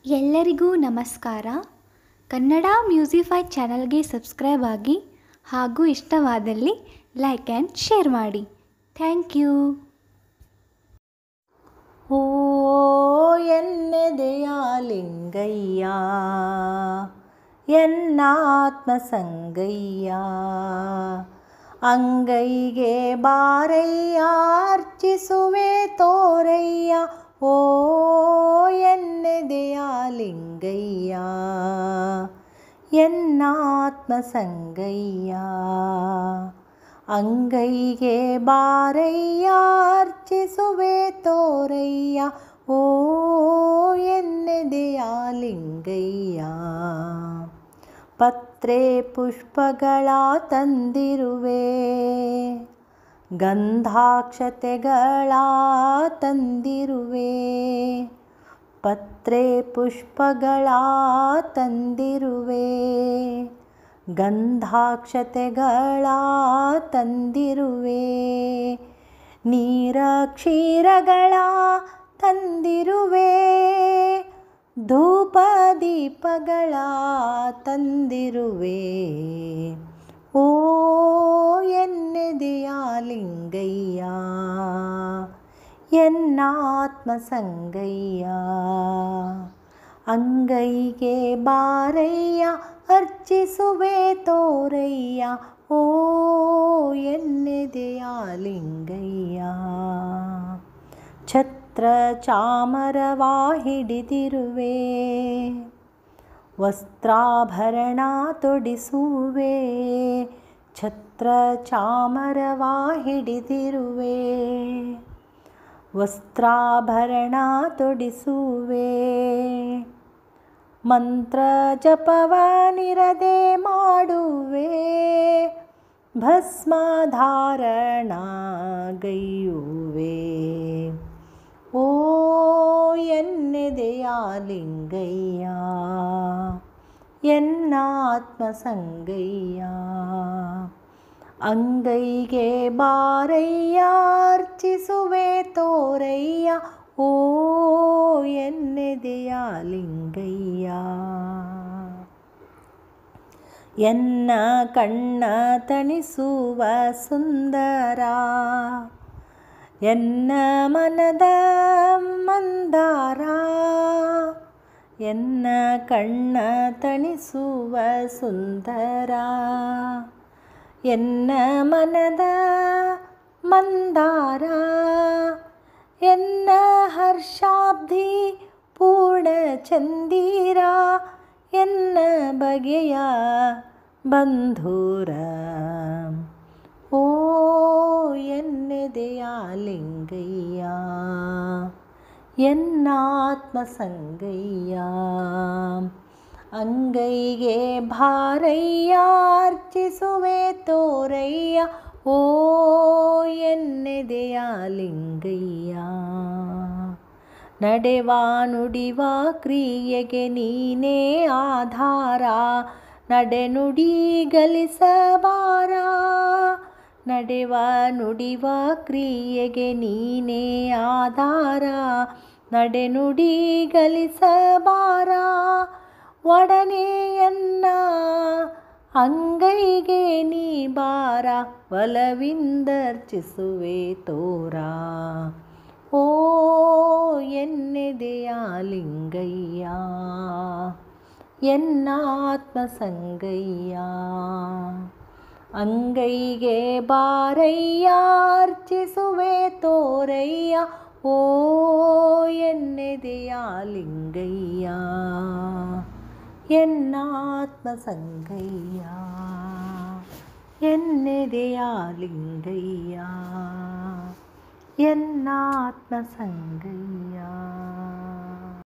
ಎಲ್ಲರಿಗೂ ನಮಸ್ಕಾರ ಕನ್ನಡ ಮ್ಯೂಸಿಫೈ ಚಾನಲ್ಗೆ ಸಬ್ಸ್ಕ್ರೈಬ್ ಆಗಿ ಹಾಗೂ ಇಷ್ಟವಾದಲ್ಲಿ ಲೈಕ್ ಆ್ಯಂಡ್ ಶೇರ್ ಮಾಡಿ ಥ್ಯಾಂಕ್ ಯು ಓ ಎನ್ನೆದೆಯ ಲಿಂಗಯ್ಯ ಎನ್ನಾತ್ಮ ಸಂಗಯ್ಯ ಅಂಗೈಗೆ ಬಾರಯ್ಯ ಅರ್ಚಿಸುವೆ ತೋರಯ್ಯ ಓ ಎನ್ನೆದೆಯ ಲಿಂಗಯ್ಯ ಎನ್ನಾತ್ಮ ಸಂಗಯ್ಯ ಅಂಗೈಗೆ ಬಾರಯ್ಯ ಅರ್ಚಿಸುವೆ ತೋರಯ್ಯ ಓ ಎನ್ನೆದೆಯ ಲಿಂಗಯ್ಯ ಪತ್ರೆ ಪುಷ್ಪಗಳ ತಂದಿರುವೆ ಗಂಧಾಕ್ಷತೆಗಳ ತಂದಿರುವೆ ಪತ್ರೆ ಪುಷ್ಪಗಳ ತಂದಿರುವೆ ಗಂಧಾಕ್ಷತೆಗಳ ತಂದಿರುವೆ ನೀರ ಕ್ಷೀರಗಳ ತಂದಿರುವೆ ಧೂಪ ದೀಪಗಳ ತಂದಿರುವೆ ಓ ಎನ್ನೆದೆಯ ಲಿಂಗಯ್ಯ ಎನ್ನಾತ್ಮ ಸಂಗಯ್ಯ ಅಂಗೈಗೆ ಬಾರಯ್ಯ ಅರ್ಚಿಸುವೆ ತೋರಯ್ಯ ಓ ಎನ್ನೆದೆಯ ಲಿಂಗಯ್ಯ ಛತ್ರ ಚಾಮರವ ಹಿಡಿದಿರುವೆ ವಸ್ತ್ರಾಭರಣ ತೊಡಿಸುವೆ ಛತ್ರ ಚಾಮರವ ಹಿಡಿದಿರುವೆ ವಸ್ತ್ರಾಭರಣ ತೊಡಿಸುವೆ ಮಂತ್ರ ಜಪವ ನಿರದೆ ಮಾಡುವೆ ಭಸ್ಮಧಾರಣ ಗೈಯುವೆ ಓ ಎನ್ನೆದೆಯ ಲಿಂಗಯ್ಯ ಎನ್ನಾತ್ಮ ಸಂಗಯ್ಯ ಅಂಗೈಗೆ ಬಾರಯ್ಯ ಅರ್ಚಿಸುವೆ ತೋರಯ್ಯ ಓ ಎನ್ನೆದೆಯ ಲಿಂಗಯ್ಯ ಎನ್ನ ಕಣ್ಣ ತಣಿಸುವ ಸುಂದರ ಎನ್ನ ಮನದ ಮಂದಾರ ಎನ್ನ ಕಣ್ಣ ತಣಿಸುವ ಸುಂದರ ಎನ್ನ ಮನದ ಮಂದಾರ ಎನ್ನ ಹರ್ಷಾಬ್ಧಿ ಪೂರ್ಣ ಚಂದೀರ ಎನ್ನ ಬಗೆಯ ಬಂಧೂರ ಓ ಎನ್ನೆದೆಯ ಲಿಂಗಯ್ಯ ಎನ್ನಾತ್ಮ ಸಂಗಯ್ಯ ಅಂಗೈಗೆ ಭಾರಯ್ಯ ಅರ್ಚಿಸುವೆ ತೋರಯ್ಯ ಓ ಎನ್ನೆದೆಯ ಲಿಂಗಯ್ಯ ನಡೆವ ನುಡಿವ ಕ್ರಿಯೆಗೆ ನೀನೇ ಆಧಾರ ನಡೆನುಡಿ ಗಲಿಸಬಾರ ನಡೆವ ನುಡಿವ ಕ್ರಿಯೆಗೆ ನೀನೇ ಆಧಾರ ನಡೆನುಡಿ ಗಲಿಸಬಾರ ಒಡನೆಯನ್ನ ಅಂಗೈಗೆ ನೀ ಬಾರ ಒಲವಿಂದರ್ಚಿಸುವೆ ತೋರ ಓ ಎನ್ನೆದೆಯ ಲಿಂಗಯ್ಯ ಎನ್ನಾತ್ಮ ಸಂಗಯ್ಯ ಅಂಗೈಗೆ ಬಾರಯ್ಯ ಅರ್ಚಿಸುವೆ ತೋರಯ್ಯ ಓ ಎನ್ನೆದೆಯ ಲಿಂಗಯ್ಯ ಎನ್ನಾತ್ಮ ಸಂಗಯ್ಯ ಎನ್ನೆದೆಯ ಲಿಂಗಯ್ಯ ಎನ್ನಾತ್ಮ ಸಂಗಯ್ಯ